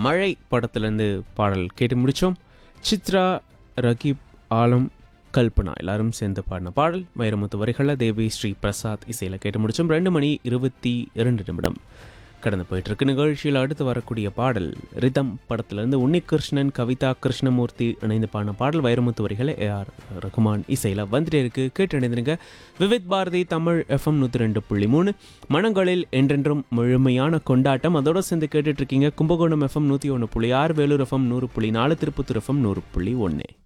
மழை படத்துலேருந்து பாடல் கேட்டு முடித்தோம் சித்ரா ரகீப் ஆலம் கல்பனா எல்லாரும் சேர்ந்து பாடின பாடல் வைரமுத்து வரிகளில் தேவி ஸ்ரீ பிரசாத் இசையில் கேட்டு முடித்தோம் ரெண்டு மணி இருபத்தி இரண்டு நிமிடம் கடந்து போயிட்டு இருக்கு நிகழ்ச்சியில் அடுத்து வரக்கூடிய பாடல் ரிதம் படத்திலிருந்து உன்னிகிருஷ்ணன் கவிதா கிருஷ்ணமூர்த்தி இணைந்து பாடின பாடல் வைரமுத்து வரிகளை ஏஆர் ரகுமான் இசையில் வந்துட்டே இருக்கு கேட்டு இணைந்திருங்க விவித் பாரதி தமிழ் எஃப்எம் நூற்றி ரெண்டு புள்ளி மூணு மனங்களில் என்றென்றும் முழுமையான கொண்டாட்டம் அதோட சேர்ந்து கேட்டுட்டு இருக்கீங்க கும்பகோணம் எஃப்எம் நூற்றி ஒன்று புள்ளி ஆறு வேலூர் எஃப்எம் நூறு புள்ளி நாலு திருப்பத்தூர் எஃப்எம் நூறு புள்ளி ஒன்று